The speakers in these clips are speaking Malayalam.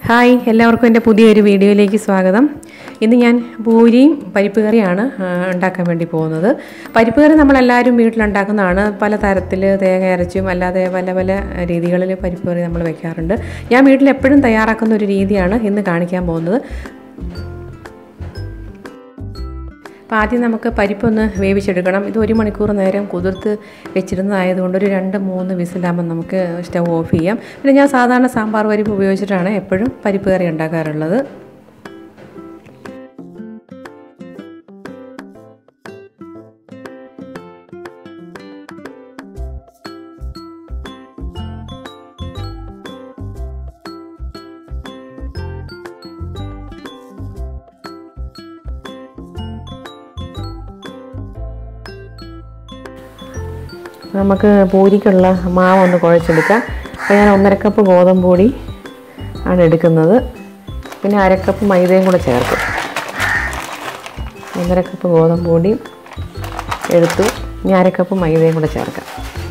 ഹായ് എല്ലാവർക്കും എൻ്റെ പുതിയൊരു വീഡിയോയിലേക്ക് സ്വാഗതം ഇന്ന് ഞാൻ പൂരിയും പരിപ്പ് കറിയാണ് ആ, ഉണ്ടാക്കാൻ വേണ്ടി പോകുന്നത് പരിപ്പ് കറി നമ്മളെല്ലാവരും വീട്ടിലുണ്ടാക്കുന്നതാണ് പല തരത്തിൽ തേങ്ങ അരച്ചും അല്ലാതെ പല പല രീതികളിൽ പരിപ്പ് കറി നമ്മൾ വെക്കാറുണ്ട് ഞാൻ വീട്ടിൽ എപ്പോഴും തയ്യാറാക്കുന്ന ഒരു രീതിയാണ് ഇന്ന് കാണിക്കാൻ പോകുന്നത് അപ്പോൾ ആദ്യം നമുക്ക് പരിപ്പൊന്ന് വേവിച്ചെടുക്കണം ഇത് ഒരു മണിക്കൂർ നേരം കുതിർത്ത് വെച്ചിരുന്നതായതുകൊണ്ട് ഒരു രണ്ട് മൂന്ന് വിസിലാകുമ്പോൾ നമുക്ക് സ്റ്റവ് ഓഫ് ചെയ്യാം പിന്നെ ഞാൻ സാധാരണ സാമ്പാർ പരിപ്പ് ഉപയോഗിച്ചിട്ടാണ് എപ്പോഴും പരിപ്പ് കറി ഉണ്ടാക്കാറുള്ളത് നമുക്ക് പൂരിക്കുള്ള മാവ് ഒന്ന് കുഴച്ചെടുക്കാം അപ്പോൾ ഞാൻ ഒന്നര കപ്പ് ഗോതമ്പ് പൊടി ആണ് എടുക്കുന്നത് പിന്നെ അരക്കപ്പ് മൈദയും കൂടെ ചേർക്കും ഒന്നര കപ്പ് ഗോതമ്പ് പൊടി എടുത്തു ഇനി അരക്കപ്പ് മൈദയും കൂടെ ചേർക്കാം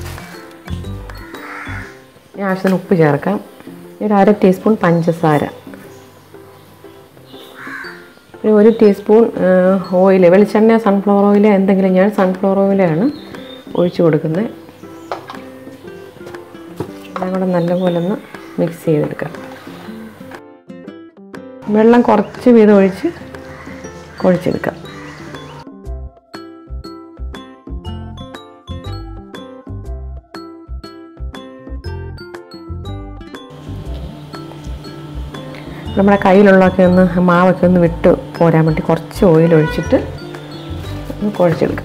ഇനി ആവശ്യത്തിന് ഉപ്പ് ചേർക്കാം ഒരു അര ടീസ്പൂൺ പഞ്ചസാര ഒരു ഒരു ടീസ്പൂൺ ഓയിൽ വെളിച്ചെണ്ണ സൺഫ്ലവർ ഓയിൽ എന്തെങ്കിലും ഞാൻ സൺഫ്ലവർ ഓയിലാണ് ഒഴിച്ച് കൊടുക്കുന്നത് എല്ലാം കൂടെ നല്ലപോലെ ഒന്ന് മിക്സ് ചെയ്തെടുക്കാം വെള്ളം കുറച്ച് വീതം ഒഴിച്ച് കുഴച്ചെടുക്കാം നമ്മുടെ കയ്യിലുള്ളതൊക്കെ ഒന്ന് മാവൊക്കെ ഒന്ന് വിട്ട് പോരാൻ വേണ്ടി കുറച്ച് ഓയിൽ ഒഴിച്ചിട്ട് ഒന്ന് കുഴച്ചെടുക്കാം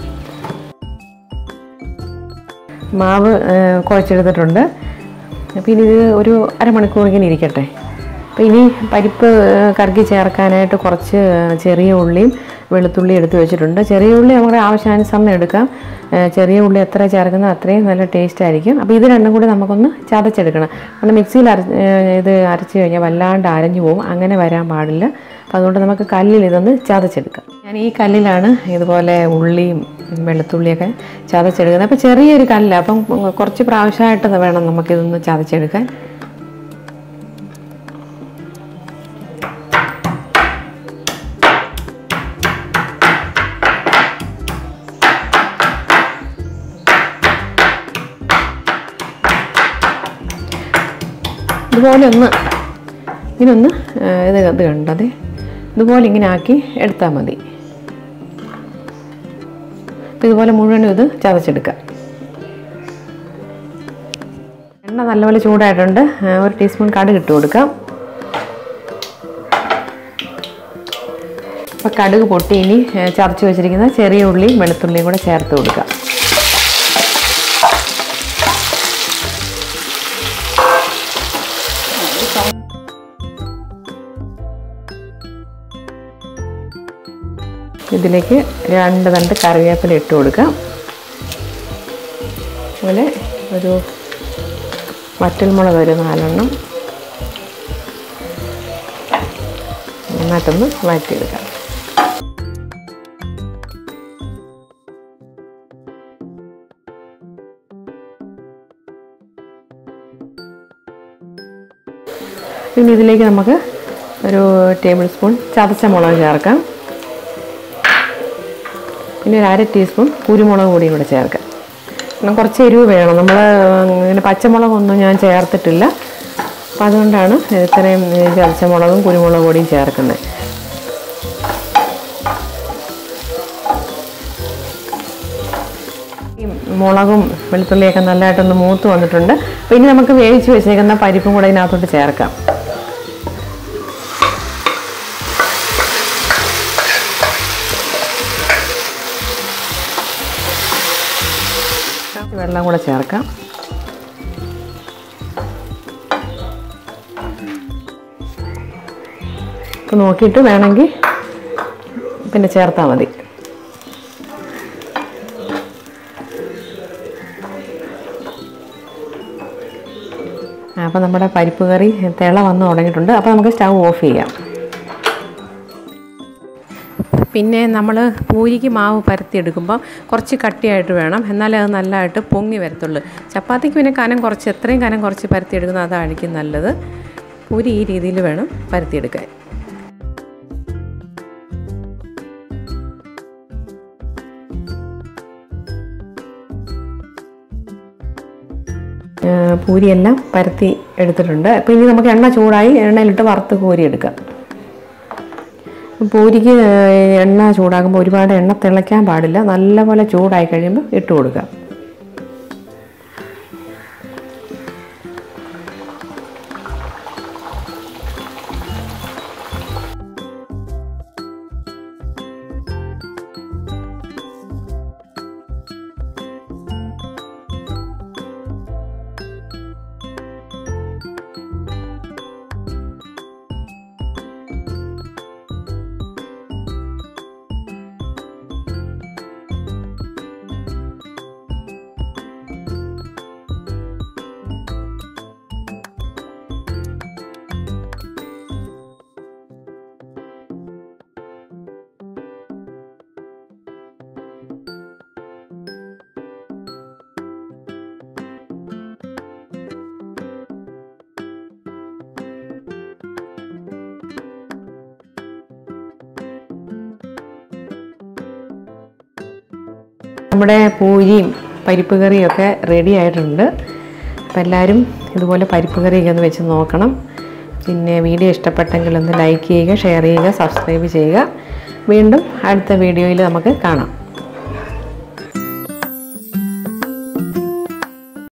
മാവ് ഏഹ്, കുഴച്ചെടുത്തിട്ടുണ്ട് അപ്പോൾ ഇനി ഇത് ഒരു അരമണിക്കൂർ ഇങ്ങനെ ഇരിക്കട്ടെ അപ്പോൾ ഇനി പരിപ്പ് ഏഹ്, കറക്കി ചേർക്കാനായിട്ട് കുറച്ച് ചെറിയ ഉള്ളിയും വെളുത്തുള്ളി എടുത്ത് വെച്ചിട്ടുണ്ട് ചെറിയ ഉള്ളി നമ്മുടെ ആവശ്യാനുസരണം എടുക്കാം ഏഹ്, ചെറിയ ഉള്ളി എത്ര ചേർക്കുന്നോ അത്രയും നല്ല ടേസ്റ്റ് ആയിരിക്കും അപ്പോൾ ഇത് രണ്ടും കൂടി നമുക്കൊന്ന് ചതച്ചെടുക്കണം കാരണം മിക്സിയിൽ അര ഏഹ്, ഇത് അരച്ച് കഴിഞ്ഞാൽ വല്ലാണ്ട് അരഞ്ഞു പോകും അങ്ങനെ വരാൻ പാടില്ല അപ്പോൾ അതുകൊണ്ട് നമുക്ക് കല്ലിൽ ഇതൊന്ന് ചതച്ചെടുക്കാം ഞാൻ ഈ കല്ലിലാണ് ഇതുപോലെ ഉള്ളിയും വെളുത്തുള്ളിയൊക്കെ ചതച്ചെടുക്കുന്നത് അപ്പോൾ ചെറിയൊരു കല്ല് അപ്പം കുറച്ച് പ്രാവശ്യമായിട്ട് വേണം നമുക്കിതൊന്ന് ചതച്ചെടുക്കാൻ ഇതുപോലെ ഒന്ന് ഇങ്ങനെ ഒന്ന് ആ, ഇത് ഇത് കണ്ടത് ഇതുപോലെ ഇങ്ങനെ ആക്കി എടുത്താൽ മതി അപ്പോൾ ഇതുപോലെ മുഴുവനും ഇത് ചതച്ചെടുക്കാം എണ്ണ നല്ലപോലെ ചൂടായിട്ടുണ്ട് ആ, ഒരു ടീസ്പൂൺ കടുക് ഇട്ട് കൊടുക്കാം അപ്പോൾ കടുക് പൊട്ടി ഇനി ആ, ചതച്ച് വെച്ചിരിക്കുന്ന ചെറിയ ഉള്ളിയും വെളുത്തുള്ളിയും കൂടെ ചേർത്ത് കൊടുക്കാം ഇതിലേക്ക് രണ്ട് തണ്ട് കറിവേപ്പില ഇട്ട് കൊടുക്കാം അതുപോലെ ഒരു വറ്റൽമുളക് ഒരു നാലെണ്ണം നന്നായിട്ടൊന്ന് വഴറ്റിയെടുക്കാം പിന്നെ ഇതിലേക്ക് നമുക്ക് ഒരു ടേബിൾ സ്പൂൺ ചതച്ച മുളക് ചേർക്കാം പിന്നെ ഒരു അര ടീസ്പൂൺ കുരുമുളക് പൊടിയും കൂടെ ചേർക്കാം കാരണം കുറച്ച് എരിവ് വേണം നമ്മൾ ഇങ്ങനെ പച്ചമുളകൊന്നും ഞാൻ ചേർത്തിട്ടില്ല അപ്പം അതുകൊണ്ടാണ് ഇത്രയും ചതച്ചമുളകും കുരുമുളക് പൊടിയും ചേർക്കുന്നത് ഈ മുളകും വെളുത്തുള്ളിയൊക്കെ നല്ലതായിട്ടൊന്ന് മൂത്ത് വന്നിട്ടുണ്ട് അപ്പോൾ ഇനി നമുക്ക് വേവിച്ച് വെച്ചേക്കുന്ന പരിപ്പും കൂടെ ഇതിനകത്തോട്ട് ചേർക്കാം വെള്ളം കൂടെ ചേർക്കാം ഇപ്പം നോക്കിയിട്ട് വേണമെങ്കിൽ പിന്നെ ചേർത്താൽ മതി അപ്പോൾ നമ്മുടെ പരിപ്പ് കറി തിള വന്ന് തുടങ്ങിയിട്ടുണ്ട് അപ്പോൾ നമുക്ക് സ്റ്റവ് ഓഫ് ചെയ്യാം പിന്നെ നമ്മൾ പൂരിക്ക് മാവ് പരത്തിയെടുക്കുമ്പോൾ കുറച്ച് കട്ടിയായിട്ട് വേണം എന്നാലേ അത് നല്ലതായിട്ട് പൊങ്ങി വരത്തുള്ളൂ ചപ്പാത്തിക്ക് പിന്നെ കനം കുറച്ച് എത്രയും കനം കുറച്ച് പരത്തിയെടുക്കുന്നത് അതായിരിക്കും നല്ലത് പൂരി ഈ രീതിയിൽ വേണം പരത്തിയെടുക്കാൻ ഏഹ് പൂരിയെല്ലാം പരത്തി എടുത്തിട്ടുണ്ട് അപ്പോൾ ഇനി നമുക്ക് എണ്ണ ചൂടായി എണ്ണയിലിട്ട് വറുത്ത് കോരി എടുക്കാം പൂരിക്ക് ഏഹ് എണ്ണ ചൂടാകുമ്പോൾ ഒരുപാട് എണ്ണ തിളയ്ക്കാൻ പാടില്ല നല്ലപോലെ ചൂടായി കഴിയുമ്പോൾ ഇട്ട് കൊടുക്കാം നമ്മുടെ പൂരിയും പരിപ്പ് കറിയും ഒക്കെ റെഡി ആയിട്ടുണ്ട് അപ്പോൾ എല്ലാവരും ഇതുപോലെ പരിപ്പ് കറിയൊക്കെ ഒന്ന് വെച്ച് നോക്കണം പിന്നെ വീഡിയോ ഇഷ്ടപ്പെട്ടെങ്കിൽ ഒന്ന് ലൈക്ക് ചെയ്യുക ഷെയർ ചെയ്യുക സബ്സ്ക്രൈബ് ചെയ്യുക വീണ്ടും അടുത്ത വീഡിയോയിൽ നമുക്ക് കാണാം